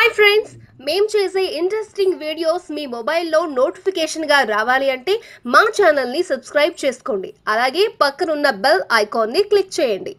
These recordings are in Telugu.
హాయ్ ఫ్రెండ్స్ మేం చేసే ఇంట్రెస్టింగ్ వీడియోస్ మీ మొబైల్లో నోటిఫికేషన్గా రావాలి అంటే మా ఛానల్ని సబ్స్క్రైబ్ చేసుకోండి అలాగే పక్కనున్న బెల్ ఐకాన్ని క్లిక్ చేయండి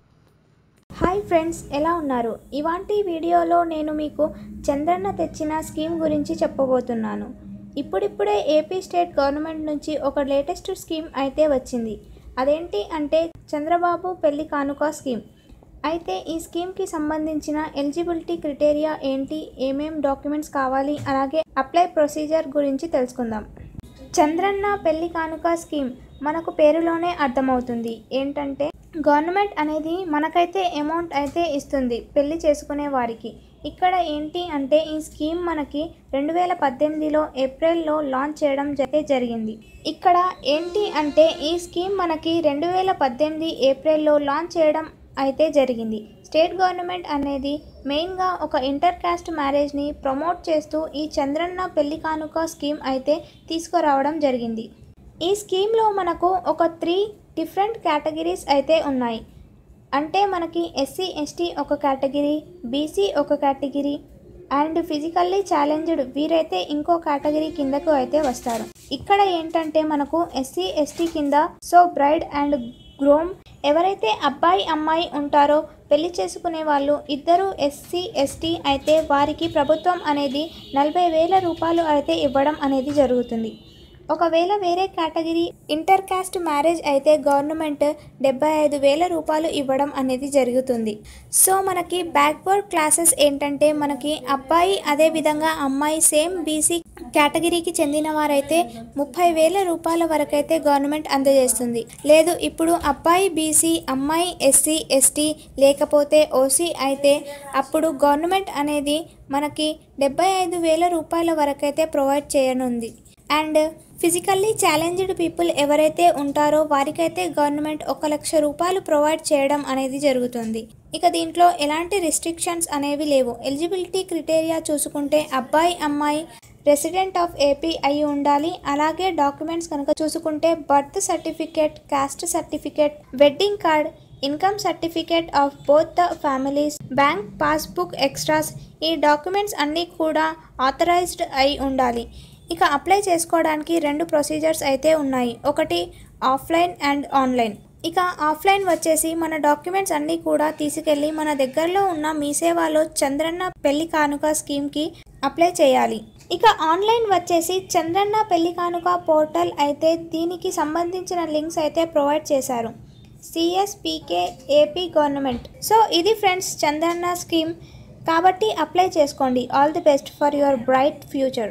హాయ్ ఫ్రెండ్స్ ఎలా ఉన్నారు ఇవాంటి వీడియోలో నేను మీకు చంద్రన్న తెచ్చిన స్కీమ్ గురించి చెప్పబోతున్నాను ఇప్పుడిప్పుడే ఏపీ స్టేట్ గవర్నమెంట్ నుంచి ఒక లేటెస్ట్ స్కీమ్ అయితే వచ్చింది అదేంటి అంటే చంద్రబాబు పెళ్లి కానుక స్కీమ్ అయితే ఈ స్కీమ్కి సంబంధించిన ఎలిజిబిలిటీ క్రిటేరియా ఏంటి ఏమేం డాక్యుమెంట్స్ కావాలి అలాగే అప్లై ప్రొసీజర్ గురించి తెలుసుకుందాం చంద్రన్న పెళ్లి కానుక స్కీమ్ మనకు పేరులోనే అర్థమవుతుంది ఏంటంటే గవర్నమెంట్ అనేది మనకైతే అమౌంట్ అయితే ఇస్తుంది పెళ్లి చేసుకునే వారికి ఇక్కడ ఏంటి అంటే ఈ స్కీమ్ మనకి రెండు వేల పద్దెనిమిదిలో ఏప్రిల్లో లాంచ్ చేయడం అయితే జరిగింది ఇక్కడ ఏంటి అంటే ఈ స్కీమ్ మనకి రెండు వేల పద్దెనిమిది ఏప్రిల్లో లాంచ్ చేయడం అయితే జరిగింది స్టేట్ గవర్నమెంట్ అనేది మెయిన్గా ఒక ఇంటర్ కాస్ట్ మ్యారేజ్ని ప్రమోట్ చేస్తూ ఈ చంద్రన్న పెళ్లి కానుక స్కీమ్ అయితే తీసుకురావడం జరిగింది ఈ స్కీమ్లో మనకు ఒక త్రీ డిఫరెంట్ కేటగిరీస్ అయితే ఉన్నాయి అంటే మనకి ఎస్సీ ఎస్టీ ఒక కేటగిరీ బీసీ ఒక కేటగిరీ అండ్ ఫిజికల్లీ ఛాలెంజ్డ్ వీరైతే ఇంకో కేటగిరీ కిందకు అయితే వస్తారు ఇక్కడ ఏంటంటే మనకు ఎస్సీ ఎస్టీ కింద సో బ్రైడ్ అండ్ గ్రోమ్ ఎవరైతే అబ్బాయి అమ్మాయి ఉంటారో పెళ్లి చేసుకునే వాళ్ళు ఇద్దరు ఎస్సీ ఎస్టీ అయితే వారికి ప్రభుత్వం అనేది నలభై వేల రూపాయలు అయితే ఇవ్వడం అనేది జరుగుతుంది ఒకవేళ వేరే కేటగిరీ ఇంటర్ కాస్ట్ మ్యారేజ్ అయితే గవర్నమెంట్ డెబ్బై ఐదు వేల రూపాయలు ఇవ్వడం అనేది జరుగుతుంది సో మనకి బ్యాక్వర్డ్ క్లాసెస్ ఏంటంటే మనకి అబ్బాయి అదే విధంగా అమ్మాయి సేమ్ బీసీ కేటగిరీకి చెందిన వారైతే ముప్పై వేల రూపాయల వరకైతే గవర్నమెంట్ అందజేస్తుంది లేదు ఇప్పుడు అబ్బాయి బీసీ అమ్మాయి ఎస్సీ ఎస్టీ లేకపోతే ఓసీ అయితే అప్పుడు గవర్నమెంట్ అనేది మనకి డెబ్బై ఐదు వేల రూపాయల వరకైతే ప్రొవైడ్ చేయనుంది అండ్ ఫిజికల్లీ ఛాలెంజ్డ్ పీపుల్ ఎవరైతే ఉంటారో వారికైతే గవర్నమెంట్ ఒక లక్ష రూపాయలు ప్రొవైడ్ చేయడం అనేది జరుగుతుంది ఇక దీంట్లో ఎలాంటి రిస్ట్రిక్షన్స్ అనేవి లేవు ఎలిజిబిలిటీ క్రిటేరియా చూసుకుంటే అబ్బాయి అమ్మాయి రెసిడెంట్ ఆఫ్ ఏపీ అయి ఉండాలి అలాగే డాక్యుమెంట్స్ కనుక చూసుకుంటే birth certificate caste certificate wedding card income certificate of both the families bank passbook extras ఈ డాక్యుమెంట్స్ అన్నీ కూడా ఆథరైజ్డ్ అయి ఉండాలి ఇక అప్లై చేసుకోవడానికి రెండు ప్రొసీజర్స్ అయితే ఉన్నాయి ఒకటి ఆఫ్లైన్ అండ్ ఆన్లైన్ ఇక ఆఫ్లైన్ వచ్చేసి మన డాక్యుమెంట్స్ అన్నీ కూడా తీసుకెళ్ళి మన దగ్గరలో ఉన్న మీ సేవలో చంద్రన్న పెళ్లి కానుక స్కీమ్కి అప్లై చేయాలి ఇక ఆన్లైన్ వచ్చేసి చంద్రన్న పెళ్లి కానుక పోర్టల్ అయితే దీనికి సంబంధించిన లింక్స్ అయితే ప్రొవైడ్ చేశారు సిఎస్పికే ఏపీ గవర్నమెంట్ సో ఇది ఫ్రెండ్స్ చంద్రన్న స్కీమ్ కాబట్టి అప్లై చేసుకోండి all the best for your bright future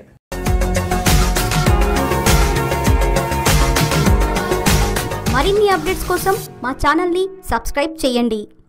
మరిన్ని అప్డేట్స్ కోసం మా ఛానల్ని సబ్స్క్రైబ్ చేయండి